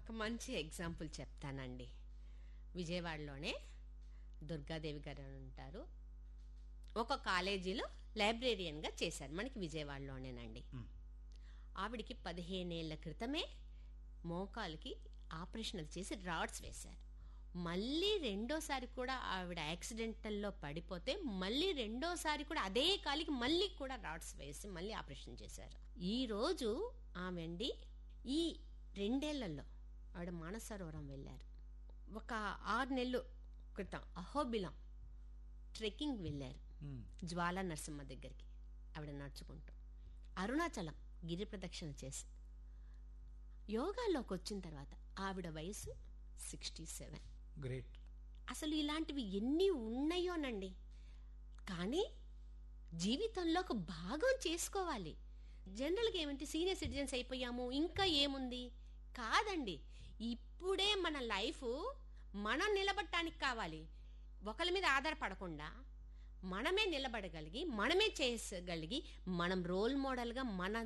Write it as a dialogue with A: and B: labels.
A: ఒక మంచి ఎగ్జాంపుల్ చెప్తానండి విజయవాడలోనే దుర్గాదేవి గారు అని ఉంటారు ఒక కాలేజీలో లైబ్రేరియన్గా చేశారు మనకి విజయవాడలోనేనండి ఆవిడికి పదిహేనేళ్ల క్రితమే మోకాలుకి ఆపరేషన్ అది చేసి రాడ్స్ వేశారు మళ్ళీ రెండోసారి కూడా ఆవిడ యాక్సిడెంటల్లో పడిపోతే మళ్ళీ రెండోసారి కూడా అదే కాలికి మళ్ళీ కూడా రాడ్స్ వేసి మళ్ళీ ఆపరేషన్ చేశారు ఈ రోజు ఆమె అండి ఈ రెండేళ్లలో ఆవిడ మానసరోవరం వెళ్ళారు ఒక ఆరు నెలలు క్రితం అహోబిలం ట్రెక్కింగ్ వెళ్ళారు జ్వాలా నరసింహ దగ్గరికి ఆవిడ నడుచుకుంటూ అరుణాచలం గిరి ప్రదక్షిణ చేసి యోగాలోకి వచ్చిన తర్వాత ఆవిడ వయసు సిక్స్టీ సెవెన్
B: గ్రేట్
A: అసలు ఇలాంటివి ఎన్ని ఉన్నాయోనండి కానీ జీవితంలో ఒక భాగం చేసుకోవాలి జనరల్గా ఏమంటే సీనియర్ సిటిజన్స్ అయిపోయాము ఇంకా ఏముంది కాదండి ఇప్పుడే మన లైఫ్ మనం నిలబడటానికి కావాలి ఒకరి మీద ఆధారపడకుండా మనమే నిలబడగలిగి మనమే చేయగలిగి మనం రోల్ మోడల్గా మన